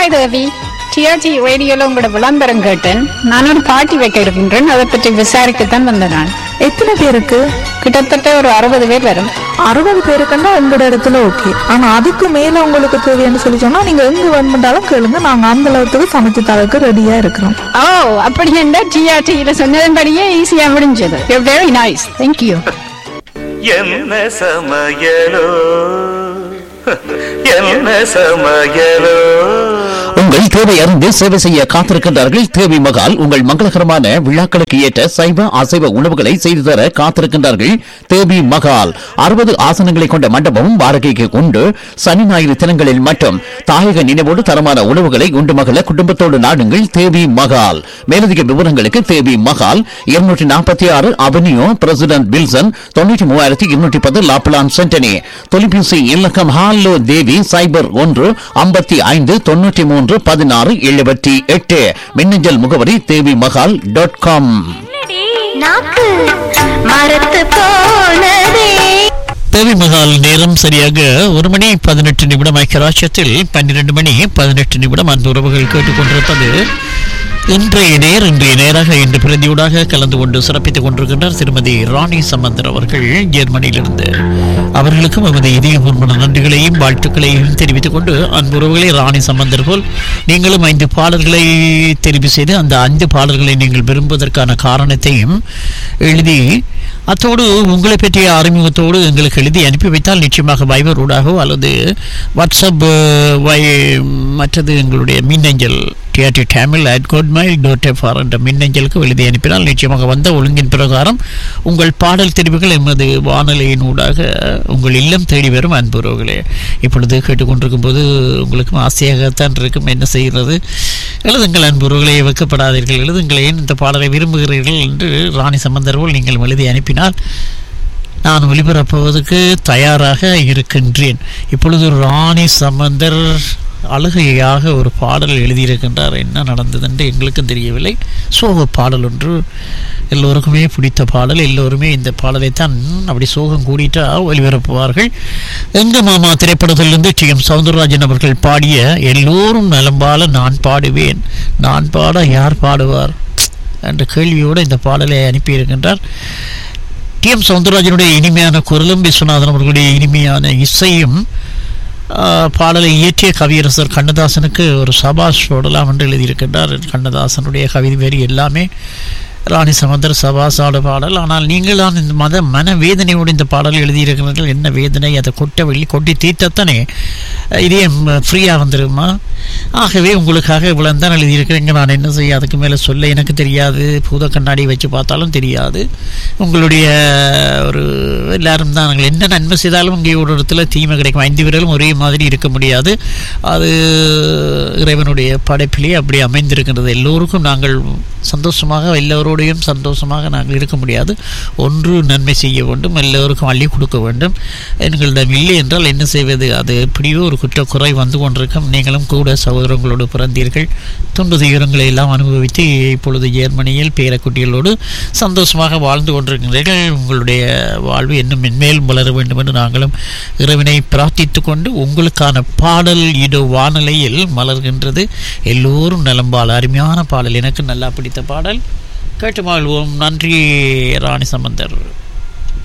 hi தேவி TRT ரேடியோல உங்களோட விளம்பரம் கேட்டேன் நான் ஒரு பார்ட்டி வைக்க இருக்கின்றேன் அதை பற்றி விசாரிக்கத்தான் வந்த நான் எத்தனை பேருக்கு கிட்டத்தட்ட ஒரு அறுபது பேர் வரும் அறுபது பேருக்குன்னா எங்களோட இடத்துல ஓகே ஆனா அதுக்கு மேல உங்களுக்கு தேவைன்னு சொல்லி சொன்னா நீங்க எங்க வேணுமெண்டாலும் கேளுங்க நாங்க அந்த அளவுக்கு சமைச்சு தரக்கு ரெடியா இருக்கிறோம் ஓ அப்படி என்ன டிஆர்டியில சொன்னதன்படியே ஈஸியா முடிஞ்சது வெரி நைஸ் தேங்க்யூ என்ன சமையலோ என்ன சமையலோ உங்கள் தேவை அறிந்து சேவை செய்ய காத்திருக்கின்றார்கள் தேவி மகால் உங்கள் மங்களகரமான விழாக்களுக்கு ஏற்ற சைவ அசைவ உணவுகளை செய்து தர காத்திருக்கின்றார்கள் தேவி மகால் அறுபது ஆசனங்களை கொண்ட மண்டபமும் வாடகைக்கு உண்டு சனி ஞாயிறு தினங்களில் மட்டும் தாயக நினைவோடு தரமான உணவுகளை உண்டு மகள குடும்பத்தோடு நாடுங்கள் தேவி மகால் மேலதிக விவரங்களுக்கு தேவி மகால் இருநூற்றி நாற்பத்தி ஆறு அவென்யூ பிரசிடென்ட் வில்சன் தொண்ணூற்றி மூவாயிரத்தி இருநூற்றி பத்து லாப்லான் சென்டனி தொலைபேசி இலக்கம் ஹாலோ தேவி சைபர் ஒன்று ஐம்பத்தி ஐந்து தொண்ணூற்றி மூன்று பதினாறு எழுபத்தி எட்டு மின்னஞ்சல் முகவரி தேவி மகால் டாட் காம் நாக்கு மரத்து போனதே தேவி மகால் நேரம் சரியாக ஒரு மணி பதினெட்டு நிமிடம் ஐக்கியராட்சியத்தில் பன்னிரண்டு மணி பதினெட்டு நிமிடம் அந்த உறவுகள் கேட்டுக்கொண்டிருப்பது இன்றைய நேர் இன்றைய நேராக இன்று பிரதியூடாக கலந்து கொண்டு சிறப்பித்துக் கொண்டிருக்கின்றார் திருமதி ராணி சம்பந்தர் அவர்கள் ஜெர்மனியிலிருந்து அவர்களுக்கும் எமது இதயபூர்வமான நன்றிகளையும் வாழ்த்துக்களையும் தெரிவித்துக் கொண்டு அன்புறவுகளை ராணி சம்பந்தர் போல் நீங்களும் ஐந்து பாடல்களை தெரிவு செய்து அந்த ஐந்து பாடல்களை நீங்கள் விரும்புவதற்கான காரணத்தையும் எழுதி அத்தோடு உங்களை பற்றிய அறிமுகத்தோடு எங்களுக்கு எழுதி அனுப்பி வைத்தால் நிச்சயமாக வைபர் ஊடாகவோ அல்லது வாட்ஸ்அப் அஹ், வை மற்றது எங்களுடைய மின்னஞ்சல் டிஆர்டி டேமில் அட் கோட்மைல் டாட் எஃப்ஆர் என்ற மின்னஞ்சலுக்கு எழுதி அனுப்பினால் நிச்சயமாக வந்த ஒழுங்கின் பிரகாரம் உங்கள் பாடல் தெரிவுகள் எமது வானொலியின் ஊடாக உங்கள் இல்லம் தேடி வரும் அன்புறவுகளே இப்பொழுது கேட்டுக்கொண்டிருக்கும் போது உங்களுக்கும் ஆசையாகத்தான் இருக்கும் என்ன செய்கிறது எழுதுங்கள் அன்புறவுகளே வைக்கப்படாதீர்கள் எழுதுங்கள் ஏன் இந்த பாடலை விரும்புகிறீர்கள் என்று ராணி சம்பந்தர் போல் நீங்கள் எழுதி அனுப்பினால் நான் ஒளிபரப்புவதற்கு தயாராக இருக்கின்றேன் இப்பொழுது ராணி சம்பந்தர் அழுகையாக ஒரு பாடல் எழுதியிருக்கின்றார் என்ன நடந்தது என்று எங்களுக்கும் தெரியவில்லை சோக பாடல் ஒன்று எல்லோருக்குமே பிடித்த பாடல் எல்லோருமே இந்த பாடலைத்தான் அப்படி சோகம் கூடிட்டா ஒளிபரப்புவார்கள் எங்க மாமா திரைப்படத்திலிருந்து டி எம் சவுந்தரராஜன் அவர்கள் பாடிய எல்லோரும் நலம்பால நான் பாடுவேன் நான் பாட யார் பாடுவார் என்ற கேள்வியோடு இந்த பாடலை அனுப்பியிருக்கின்றார் டி எம் சவுந்தரராஜனுடைய இனிமையான குரலும் விஸ்வநாதன் அவர்களுடைய இனிமையான இசையும் ஆஹ், பாடலை இயற்றிய கவியரசர் கண்ணதாசனுக்கு ஒரு சபாஷ் போடலாம் என்று எழுதியிருக்கின்றார் கண்ணதாசனுடைய கவிதை வரி எல்லாமே ராணி சமந்தர் சபாசாடு பாடல் ஆனால் நீங்கள் தான் இந்த மத மன வேதனையோடு இந்த பாடல் எழுதியிருக்கிறீர்கள் என்ன வேதனை அதை கொட்ட வெளி கொட்டி தீர்த்தத்தானே இதே ஃப்ரீயாக வந்துருமா ஆகவே உங்களுக்காக இவ்வளவு தான் எழுதியிருக்கிறீங்க நான் என்ன செய்ய அதுக்கு மேலே சொல்ல எனக்கு தெரியாது பூத கண்ணாடி வச்சு பார்த்தாலும் தெரியாது உங்களுடைய ஒரு எல்லாரும் தான் நாங்கள் என்ன நன்மை செய்தாலும் இங்கே ஒரு இடத்துல தீமை கிடைக்கும் ஐந்து விரலும் ஒரே மாதிரி இருக்க முடியாது அது இறைவனுடைய படைப்பிலே அப்படி அமைந்திருக்கின்றது எல்லோருக்கும் நாங்கள் சந்தோஷமாக எல்லோரோடையும் சந்தோஷமாக நாங்கள் இருக்க முடியாது ஒன்று நன்மை செய்ய வேண்டும் எல்லோருக்கும் அள்ளி கொடுக்க வேண்டும் எங்களிடம் இல்லை என்றால் என்ன செய்வது அது எப்படியோ ஒரு குற்றக்குறை வந்து கொண்டிருக்கும் நீங்களும் கூட சகோதரங்களோடு பிறந்தீர்கள் துண்டு துயரங்களை எல்லாம் அனுபவித்து இப்பொழுது ஜெர்மனியில் பேரக்குட்டிகளோடு சந்தோஷமாக வாழ்ந்து கொண்டிருக்கிறீர்கள் உங்களுடைய வாழ்வு இன்னும் மென்மேலும் வளர வேண்டும் என்று நாங்களும் இறைவனை பிரார்த்தித்து கொண்டு உங்களுக்கான பாடல் இதோ வானலையில் மலர்கின்றது எல்லோரும் நலம்பால் அருமையான பாடல் எனக்கு நல்லா பிடித்த பாடல் கேட்டு மகிழ்வோம் நன்றி ராணி சம்பந்தர்